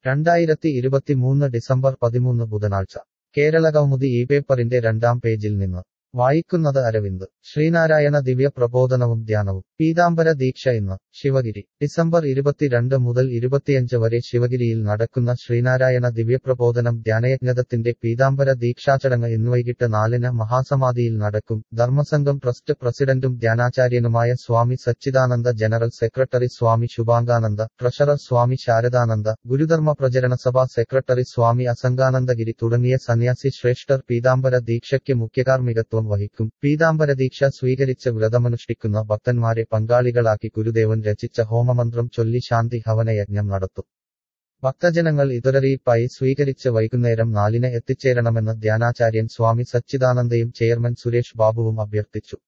രണ്ടായിരത്തി ഇരുപത്തിമൂന്ന് ഡിസംബർ പതിമൂന്ന് ബുധനാഴ്ച കേരളകൗമുദി ഈ പേപ്പറിന്റെ രണ്ടാം പേജിൽ നിന്ന് വായിക്കുന്നത് അരവിന്ദ് ശ്രീനാരായണ ദിവ്യ പ്രബോധനവും ധ്യാനവും പീതാംബര ദീക്ഷ ഇന്ന് ശിവഗിരി ഡിസംബർ ഇരുപത്തിരണ്ട് മുതൽ ഇരുപത്തിയഞ്ച് വരെ ശിവഗിരിയിൽ നടക്കുന്ന ശ്രീനാരായണ ദിവ്യപ്രബോധനം ധ്യാനയജ്ഞത്തിന്റെ പീതാംബര ദീക്ഷാചടങ്ങ് ഇന്ന് വൈകിട്ട് നാലിന് മഹാസമാധിയിൽ നടക്കും ധർമ്മസംഘം ട്രസ്റ്റ് പ്രസിഡന്റും ധ്യാനാചാര്യനുമായ Swami Sachidananda general secretary Swami Shubhangananda treasurer Swami Saradananda Gurudharma Pracharana Sabha secretary സ്വാമി അസംഗാനന്ദഗിരി തുടങ്ങിയ സന്യാസി ശ്രേഷ്ഠർ പീതാംബര ദീക്ഷയ്ക്ക് മുഖ്യകാർമ്മികത്വം വഹിക്കും പീതാംബര ദീക്ഷ സ്വീകരിച്ച് വ്രതമനുഷ്ഠിക്കുന്ന ഭക്തന്മാരെ പങ്കാളികളാക്കി ഗുരുദേവൻ രചിച്ച ഹോമമന്ത്രം ചൊല്ലി ശാന്തി ഹവനയജ്ഞം നടത്തും ഭക്തജനങ്ങൾ ഇതൊരറിയിപ്പായി സ്വീകരിച്ച് വൈകുന്നേരം നാലിന് എത്തിച്ചേരണമെന്ന് ധ്യാനാചാര്യൻ സ്വാമി സച്ചിദാനന്ദയും ചെയർമാൻ സുരേഷ് ബാബുവും അഭ്യർത്ഥിച്ചു